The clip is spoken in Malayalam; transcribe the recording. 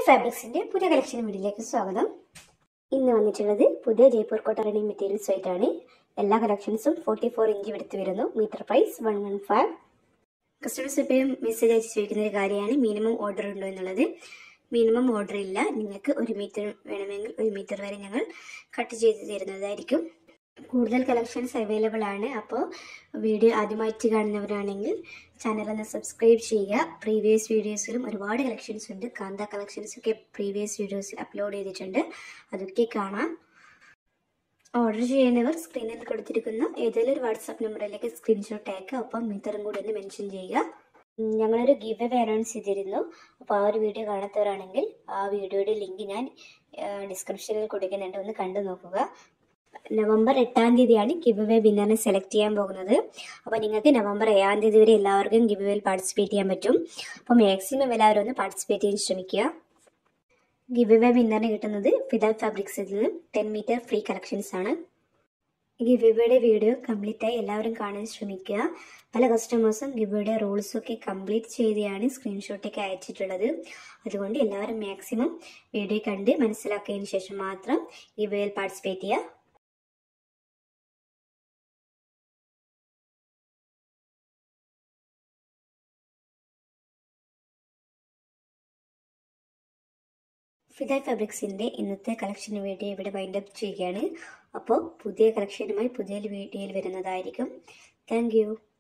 ഫാബ്രിക്സിന്റെ പുതിയ കളക്ഷൻ വീഡിയോയിലേക്ക് സ്വാഗതം ഇന്ന് വന്നിട്ടുള്ളത് പുതിയ ജയ്പൂർ കോട്ടറണി മെറ്റീരിയൽസ് ആയിട്ടാണ് എല്ലാ കളക്ഷൻസും ഫോർട്ടി ഫോർ ഇഞ്ച് എടുത്ത് വരുന്നു metre price one one five customers എപ്പോഴും മെസ്സേജ് അയച്ച് ചോദിക്കുന്ന ഒരു കാര്യമാണ് മിനിമം ഓർഡർ ഉണ്ടോ എന്നുള്ളത് മിനിമം ഓർഡർ ഇല്ല നിങ്ങൾക്ക് ഒരു മീറ്റർ വേണമെങ്കിൽ ഒരു മീറ്റർ വരെ ഞങ്ങൾ കട്ട് ചെയ്ത് തരുന്നതായിരിക്കും കൂടുതൽ കളക്ഷൻസ് അവൈലബിൾ ആണ് അപ്പോൾ വീഡിയോ ആദ്യമായിട്ട് കാണുന്നവരാണെങ്കിൽ ചാനൽ ഒന്ന് സബ്സ്ക്രൈബ് ചെയ്യുക പ്രീവിയസ് വീഡിയോസിലും ഒരുപാട് കളക്ഷൻസ് ഉണ്ട് കാന്ത കളക്ഷൻസ് ഒക്കെ പ്രീവിയസ് വീഡിയോസിൽ അപ്ലോഡ് ചെയ്തിട്ടുണ്ട് അതൊക്കെ കാണാം ഓർഡർ ചെയ്യുന്നവർ സ്ക്രീനിൽ കൊടുത്തിരിക്കുന്ന ഏതെങ്കിലും ഒരു വാട്സാപ്പ് നമ്പറിലേക്ക് സ്ക്രീൻഷോട്ട് അയക്കുക ഒപ്പം മീറ്ററും കൂടി ഒന്ന് മെൻഷൻ ചെയ്യുക ഉം, ഞങ്ങളൊരു ഗിവ് അവേ അനൗൺസ് ചെയ്തിരുന്നു അപ്പോൾ ആ ഒരു വീഡിയോ കാണാത്തവരാണെങ്കിൽ ആ വീഡിയോയുടെ ലിങ്ക് ഞാൻ ഡിസ്ക്രിപ്ഷനിൽ കൊടുക്കുന്നുണ്ട് ഒന്ന് കണ്ടു നോക്കുക നവംബർ എട്ടാം തീയതിയാണ് ഗിവ് അവേ വിന്നറിനെ സെലക്ട് ചെയ്യാൻ പോകുന്നത് അപ്പോൾ നിങ്ങൾക്ക് നവംബർ ഏഴാം തീയതി വരെ എല്ലാവർക്കും ഗിവ് അവേയിൽ പാർട്ടിസിപ്പേറ്റ് ചെയ്യാൻ പറ്റും അപ്പോൾ മാക്സിമം എല്ലാവരും ഒന്ന് പാർട്ടിസിപ്പേറ്റ് ചെയ്യാൻ ശ്രമിക്കുക ഗിവ് അവേ വിന്നറിന് കിട്ടുന്നത് ഫിദ ഫാബ്രിക്സിൽ നിന്ന് ടെൻ മീറ്റർ ഫ്രീ കളക്ഷൻസ് ആണ് ഗിവ് അവേയുടെ വീഡിയോ കംപ്ലീറ്റ് ആയി എല്ലാവരും കാണാൻ ശ്രമിക്കുക പല കസ്റ്റമേഴ്സും ഗിവയുടെ റൂൾസും ഒക്കെ കംപ്ലീറ്റ് ചെയ്തെയാണ് സ്ക്രീൻഷോട്ടൊക്കെ അയച്ചിട്ടുള്ളത് അതുകൊണ്ട് എല്ലാവരും മാക്സിമം വീഡിയോ കണ്ട് മനസ്സിലാക്കിയതിന് ശേഷം മാത്രം ഗിവയിൽ പാർട്ടിസിപ്പേറ്റ് ചെയ്യുക ഫിദായ് ഫാബ്രിക്സിന്റെ ഇന്നത്തെ കളക്ഷൻ വീഡിയോ ഇവിടെ വൈൻഡ് അപ്പ് ചെയ്യുകയാണ് അപ്പോൾ പുതിയ കളക്ഷനുമായി പുതിയ വീഡിയോയിൽ വരുന്നതായിരിക്കും താങ്ക്